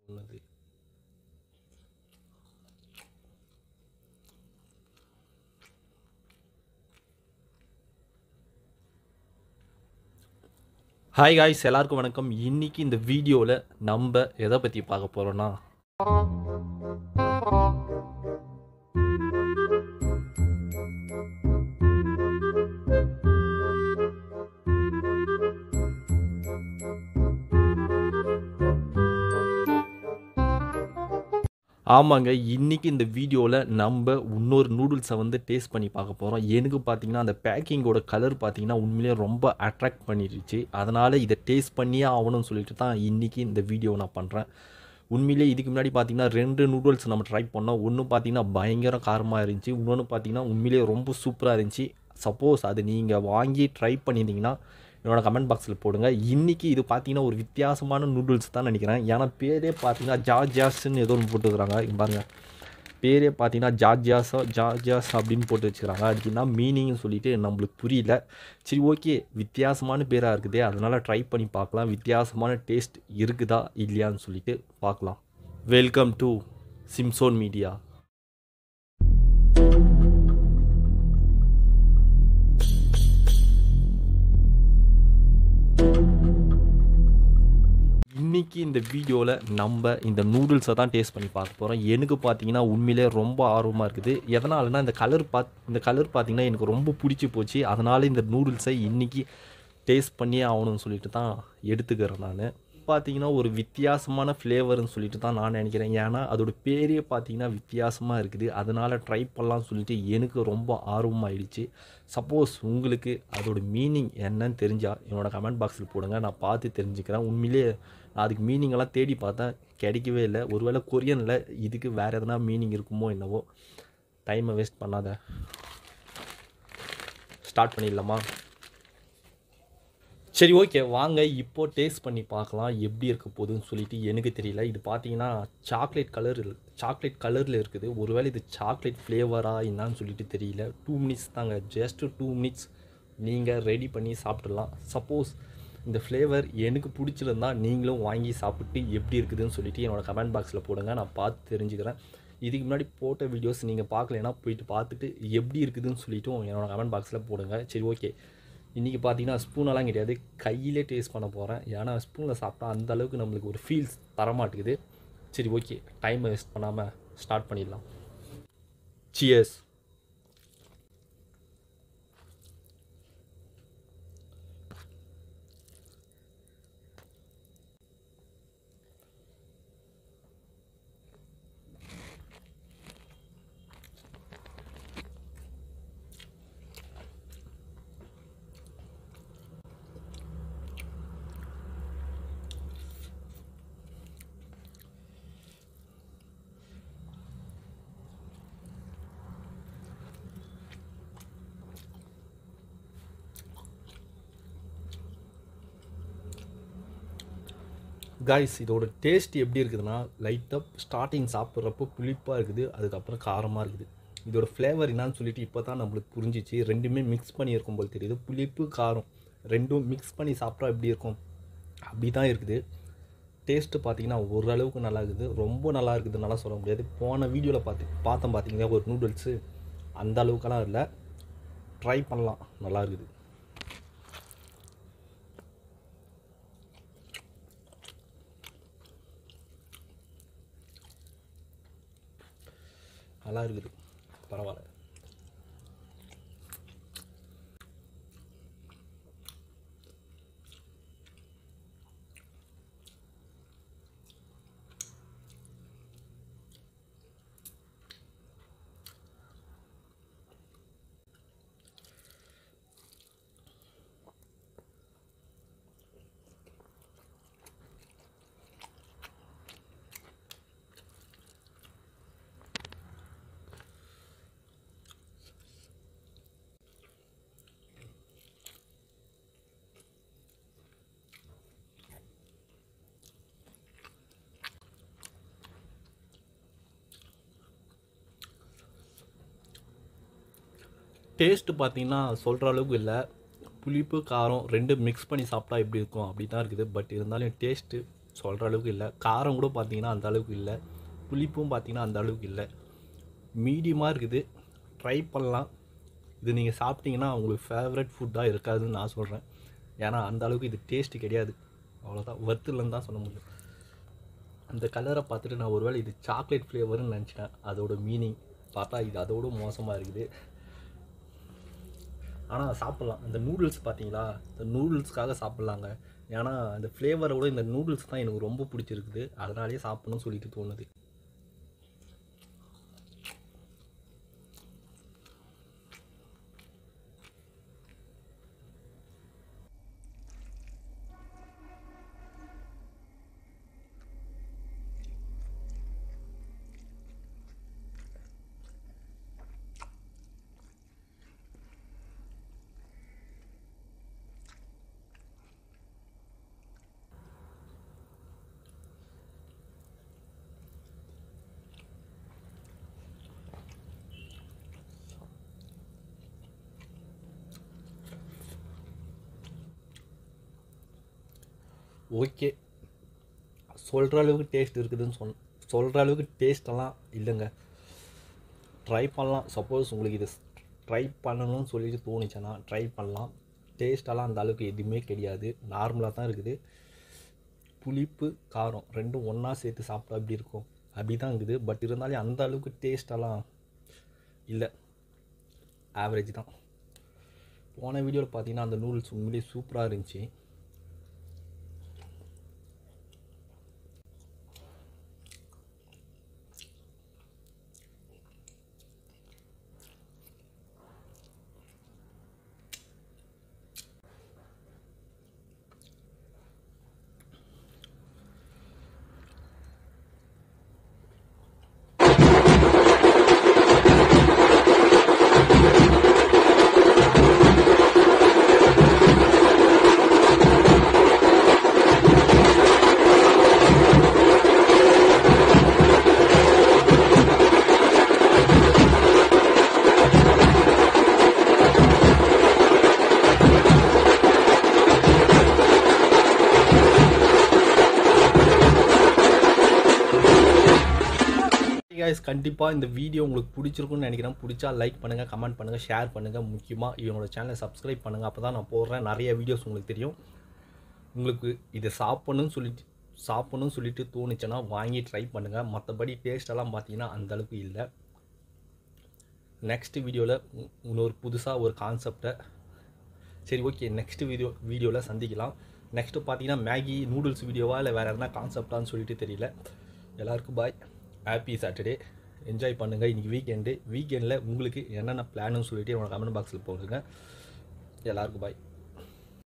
சொன்னது hi guys எல்லாருக்கும் வணக்கம் இன்னைக்கு இந்த வீடியோவில் நம்ம எதை பற்றி பார்க்க போகிறோன்னா ஆமாங்க இன்னைக்கு இந்த வீடியோவில் நம்ம இன்னொரு நூடுல்ஸை வந்து டேஸ்ட் பண்ணி பார்க்க போகிறோம் எனக்கு பார்த்தீங்கன்னா அந்த பேக்கிங்கோட கலர் பார்த்தீங்கன்னா உண்மையிலேயே ரொம்ப அட்ராக்ட் பண்ணிடுச்சு அதனால் இதை டேஸ்ட் பண்ணியே ஆகணும்னு சொல்லிட்டு தான் இன்றைக்கி இந்த வீடியோ நான் பண்ணுறேன் உண்மையிலேயே இதுக்கு முன்னாடி பார்த்தீங்கன்னா ரெண்டு நூடுல்ஸ் நம்ம ட்ரை பண்ணோம் ஒன்று பார்த்தீங்கன்னா பயங்கர காரமாக இருந்துச்சு இன்னொன்று பார்த்தீங்கன்னா உண்மையிலேயே ரொம்ப சூப்பராக இருந்துச்சு சப்போஸ் அது நீங்கள் வாங்கி ட்ரை பண்ணியிருந்தீங்கன்னா என்னோட கமெண்ட் பாக்ஸில் போடுங்க இன்றைக்கி இது பார்த்தீங்கன்னா ஒரு வித்தியாசமான நூடுல்ஸ் தான் நினைக்கிறேன் ஏன்னா பேரே பார்த்தீங்கன்னா ஜார்ஜியாஸ்ன்னு ஏதோ ஒன்று போட்டுக்கிறாங்க இங்க பாருங்க பேரே பார்த்தீங்கன்னா ஜார்ஜியாஸோ ஜார்ஜியாஸ் அப்படின்னு போட்டு வச்சுக்கிறாங்க அதுக்கு என்ன மீனிங்னு சொல்லிட்டு நம்மளுக்கு புரியல சரி ஓகே வித்தியாசமான பேராக இருக்குதே அதனால் ட்ரை பண்ணி பார்க்கலாம் வித்தியாசமான டேஸ்ட் இருக்குதா இல்லையான்னு சொல்லிட்டு பார்க்கலாம் வெல்கம் டு சிம்சோன் மீடியா இன்னைக்கு இந்த வீடியோவில் நம்ம இந்த நூடுல்ஸை தான் டேஸ்ட் பண்ணி பார்க்க போகிறோம் எனக்கு பார்த்தீங்கன்னா உண்மையிலே ரொம்ப ஆர்வமாக இருக்குது எதனாலனா இந்த கலர் பாத் இந்த கலர் பார்த்தீங்கன்னா எனக்கு ரொம்ப பிடிச்சி போச்சு அதனால் இந்த நூடுல்ஸை இன்றைக்கி டேஸ்ட் பண்ணியே ஆகணும்னு சொல்லிட்டு தான் எடுத்துக்கிறேன் நான் பார்த்தீங்கன்னா ஒரு வித்தியாசமான ஃப்ளேவர்னு சொல்லிட்டு தான் நான் நினைக்கிறேன் ஏன்னா அதோட பேரே பார்த்தீங்கன்னா வித்தியாசமாக இருக்குது அதனால் ட்ரை பண்ணலாம்னு சொல்லிட்டு எனக்கு ரொம்ப ஆர்வமாயிடுச்சு சப்போஸ் உங்களுக்கு அதோட மீனிங் என்னன்னு தெரிஞ்சால் என்னோட கமெண்ட் பாக்ஸில் போடுங்க நான் பார்த்து தெரிஞ்சுக்கிறேன் உண்மையிலே நான் அதுக்கு மீனிங் எல்லாம் தேடி பார்த்தேன் கிடைக்கவே இல்லை ஒருவேளை கொரியனில் இதுக்கு வேறு எதனா மீனிங் இருக்குமோ என்னவோ டைமை வேஸ்ட் பண்ணாத ஸ்டார்ட் பண்ணிடலாமா சரி ஓகே வாங்க இப்போ டேஸ்ட் பண்ணி பார்க்கலாம் எப்படி இருக்க போகுதுன்னு சொல்லிட்டு எனக்கு தெரியல இது பார்த்தீங்கன்னா சாக்லேட் கலர் சாக்லேட் கலரில் இருக்குது ஒருவேளை இது சாக்லேட் ஃப்ளேவரா என்னன்னு சொல்லிட்டு தெரியல டூ மினிட்ஸ் தாங்க ஜஸ்ட் டூ மினிட்ஸ் நீங்கள் ரெடி பண்ணி சாப்பிட்றலாம் சப்போஸ் இந்த ஃப்ளேவர் எனக்கு பிடிச்சிருந்தா நீங்களும் வாங்கி சாப்பிட்டு எப்படி இருக்குதுன்னு சொல்லிட்டு என்னோட கமெண்ட் பாக்ஸில் போடுங்க நான் பார்த்து தெரிஞ்சுக்கிறேன் இதுக்கு முன்னாடி போட்ட வீடியோஸ் நீங்கள் பார்க்கலனா போயிட்டு பார்த்துட்டு எப்படி இருக்குதுன்னு சொல்லிட்டும் என்னோட கமெண்ட் பாக்ஸில் போடுங்க சரி ஓகே இன்றைக்கி பார்த்தீங்கன்னா ஸ்பூனெல்லாம் கிடையாது கையிலே டேஸ்ட் பண்ண போகிறேன் ஏன்னா ஸ்பூனில் சாப்பிட்டா அந்த அளவுக்கு நம்மளுக்கு ஒரு ஃபீல்ஸ் தரமாட்டேங்குது சரி ஓகே டைமை வேஸ்ட் பண்ணாமல் ஸ்டார்ட் பண்ணிடலாம் சியர்ஸ் காய்ஸ் இதோட டேஸ்ட் எப்படி இருக்குதுன்னா லைட்டாக ஸ்டார்டிங் சாப்பிட்றப்போ புளிப்பாக இருக்குது அதுக்கப்புறம் காரமாக இருக்குது இதோட ஃப்ளேவர் என்னன்னு சொல்லிட்டு இப்போ தான் நம்மளுக்கு புரிஞ்சிச்சு ரெண்டுமே மிக்ஸ் பண்ணியிருக்கும் போல் தெரியுது புளிப்பு காரம் ரெண்டும் மிக்ஸ் பண்ணி சாப்பிட்டா எப்படி இருக்கும் அப்படி தான் இருக்குது டேஸ்ட்டு பார்த்தீங்கன்னா ஓரளவுக்கு நல்லா இருக்குது ரொம்ப நல்லா இருக்குதுனால சொல்ல முடியாது போன வீடியோவில் பார்த்து பார்த்தோம் பார்த்தீங்கன்னா ஒரு நூடுல்ஸு அந்த அளவுக்கெல்லாம் இல்லை ட்ரை பண்ணலாம் நல்லா இருக்குது நல்லா இருக்குது பரவாயில்ல டேஸ்ட்டு பார்த்தீங்கன்னா சொல்கிற அளவுக்கு இல்லை புளிப்பு காரம் ரெண்டு மிக்ஸ் பண்ணி சாப்பிட்டா எப்படி இருக்கும் அப்படி தான் இருக்குது பட் இருந்தாலும் டேஸ்ட்டு சொல்கிற அளவுக்கு இல்லை காரம் கூட பார்த்தீங்கன்னா அந்த அளவுக்கு இல்லை புளிப்பும் பார்த்தீங்கன்னா அந்த அளவுக்கு இல்லை மீடியமாக இருக்குது ட்ரை பண்ணலாம் இது நீங்கள் சாப்பிட்டீங்கன்னா உங்களுக்கு ஃபேவரட் ஃபுட்டாக இருக்காதுன்னு நான் சொல்கிறேன் ஏன்னா அந்த அளவுக்கு இது டேஸ்ட்டு கிடையாது அவ்வளோதான் வறுத்துலன்னு தான் சொல்ல முடியும் அந்த கலரை பார்த்துட்டு நான் ஒருவேளை இது சாக்லேட் ஃப்ளேவர்னு நினச்சிட்டேன் அதோட மீனிங் பார்த்தா இது அதோட மோசமாக இருக்குது ஆனால் சாப்பிட்லாம் இந்த நூடுல்ஸ் பார்த்தீங்களா இந்த நூடுல்ஸ்க்காக சாப்பிட்லாங்க ஏன்னா இந்த ஃப்ளேவரை விட இந்த நூடுல்ஸ் தான் எனக்கு ரொம்ப பிடிச்சிருக்குது அதனாலேயே சாப்பிடணும்னு சொல்லிட்டு தோணுது ஓகே சொல்கிற அளவுக்கு டேஸ்ட் இருக்குதுன்னு சொல் சொல்கிற அளவுக்கு டேஸ்டெல்லாம் இல்லைங்க ட்ரை பண்ணலாம் சப்போஸ் உங்களுக்கு இது ட்ரை பண்ணணும்னு சொல்லிட்டு தோணுச்சுன்னா ட்ரை பண்ணலாம் டேஸ்டெல்லாம் அந்த அளவுக்கு எதுவுமே கிடையாது நார்மலாக தான் இருக்குது புளிப்பு காரம் ரெண்டும் ஒன்றா சேர்த்து சாப்பிட்டா அப்படி இருக்கும் அப்படி தான் இருக்குது பட் இருந்தாலும் அந்த அளவுக்கு டேஸ்டெல்லாம் இல்லை ஆவரேஜ் தான் போன வீடியோவில் பார்த்தீங்கன்னா அந்த நூடுல்ஸ் உண்மையிலேயே சூப்பராக இருந்துச்சு கைஸ் கண்டிப்பாக இந்த வீடியோ உங்களுக்கு பிடிச்சிருக்குன்னு நினைக்கிறேன் பிடிச்சா லைக் பண்ணுங்கள் கமெண்ட் பண்ணுங்கள் ஷேர் பண்ணுங்கள் முக்கியமாக இவங்களோட சேனலை சப்ஸ்கிரைப் பண்ணுங்கள் அப்போ தான் நான் போடுறேன் நிறைய வீடியோஸ் உங்களுக்கு தெரியும் உங்களுக்கு இதை சாப்பிடணும்னு சொல்லிட்டு சாப்பிடணும்னு சொல்லிட்டு தோணுச்சுன்னா வாங்கி ட்ரை பண்ணுங்கள் மற்றபடி டேஸ்டெல்லாம் பார்த்தீங்கன்னா அந்தளவுக்கு இல்லை நெக்ஸ்ட் வீடியோவில் இன்னொரு புதுசாக ஒரு கான்செப்டை சரி ஓகே நெக்ஸ்ட் வீடியோ வீடியோவில் சந்திக்கலாம் நெக்ஸ்ட்டு பார்த்தீங்கன்னா மேகி நூடுல்ஸ் வீடியோவா இல்லை வேறு எதனா கான்செப்டான்னு சொல்லிட்டு தெரியல எல்லாருக்கும் பாய் ஹாப்பி சாட்டர்டே என்ஜாய் பண்ணுங்கள் இன்றைக்கி வீக்கெண்டு வீக்கெண்டில் உங்களுக்கு என்னென்ன பிளான்னு சொல்லிட்டு என்னோட கமெண்ட் பாக்ஸில் போடுங்க எல்லாருக்கும் பாய்